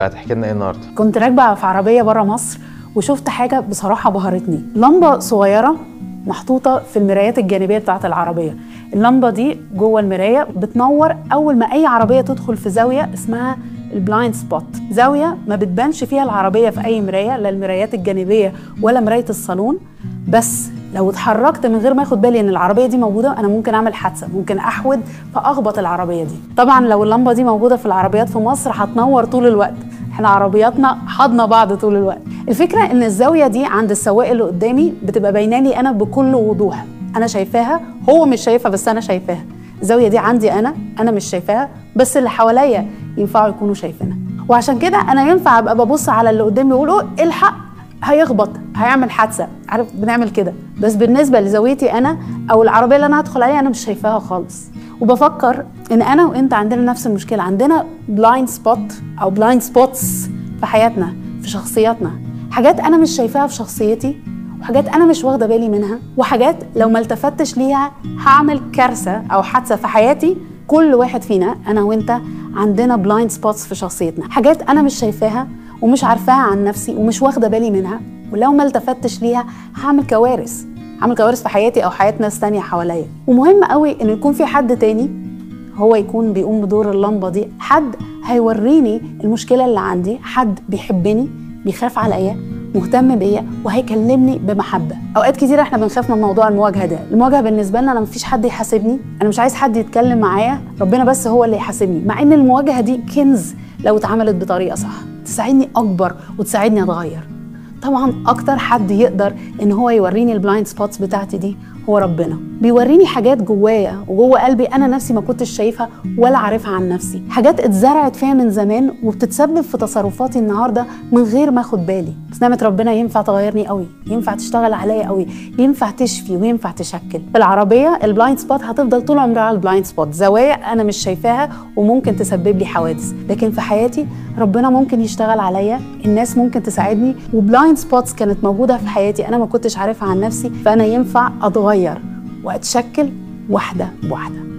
هتحكي لنا ايه النهارده كنت راكبه في عربيه بره مصر وشفت حاجه بصراحه بهرتني لمبه صغيره محطوطه في المرايات الجانبيه بتاعه العربيه اللمبه دي جوه المرايه بتنور اول ما اي عربيه تدخل في زاويه اسمها البلايند سبوت زاويه ما بتبانش فيها العربيه في اي مرايه لا المرايات الجانبيه ولا مرايه الصالون بس لو اتحركت من غير ما اخد بالي ان العربيه دي موجوده انا ممكن اعمل حادثه ممكن احود فاخبط العربيه دي طبعا لو اللمبه دي موجوده في العربيات في مصر هتنور طول الوقت احنا عربياتنا حاضنه بعض طول الوقت الفكره ان الزاويه دي عند السواق اللي قدامي بتبقى باينه لي انا بكل وضوح انا شايفاها هو مش شايفها بس انا شايفاها الزاويه دي عندي انا انا مش شايفاها بس اللي حواليا ينفعوا يكونوا شايفينها وعشان كده انا ينفع ابقى ببص على اللي قدامي واقول له الحق هيخبط هيعمل حادثه عارف بنعمل كده بس بالنسبه لزاويتي انا او العربيه اللي انا هدخل عليها انا مش شايفاها خالص وبفكر ان انا وانت عندنا نفس المشكله عندنا بلايند سبوت او بلايند سبوتس في حياتنا في شخصياتنا حاجات انا مش شايفاها في شخصيتي وحاجات انا مش واخده بالي منها وحاجات لو ما التفتش ليها هعمل كارثه او حادثه في حياتي كل واحد فينا انا وانت عندنا بلايند سبوتس في شخصيتنا حاجات انا مش شايفاها ومش عارفاها عن نفسي ومش واخده بالي منها ولو ما التفتش ليها هعمل كوارث هعمل كوارث في حياتي او حياه ناس تانية حواليا ومهم قوي ان يكون في حد تاني هو يكون بيقوم بدور اللمبه دي حد هيوريني المشكله اللي عندي حد بيحبني بيخاف عليا مهتم بيا وهيكلمني بمحبه اوقات كتير احنا بنخاف من موضوع المواجهه ده المواجهه بالنسبه لنا انا مفيش حد يحاسبني انا مش عايز حد يتكلم معايا ربنا بس هو اللي يحاسبني مع ان المواجهه دي كنز لو اتعملت بطريقه صح تساعدني اكبر وتساعدني اتغير طبعا اكتر حد يقدر ان هو يوريني البلايند سبوتس بتاعتي دي هو ربنا بيوريني حاجات جوايا وجوه قلبي انا نفسي ما كنتش شايفها ولا عارفها عن نفسي حاجات اتزرعت فيها من زمان وبتتسبب في تصرفاتي النهارده من غير ما اخد بالي بس نعمه ربنا ينفع تغيرني قوي ينفع تشتغل عليا قوي ينفع تشفي وينفع تشكل في العربيه البلايند سبوت هتفضل طول عمرها على البلايند سبوت زوايا انا مش شايفاها وممكن تسبب لي حوادث لكن في حياتي ربنا ممكن يشتغل عليا الناس ممكن تساعدني وبلايند سبوتس كانت موجوده في حياتي انا ما كنتش عارفها عن نفسي فانا ينفع اتغير واتشكل واحده بواحده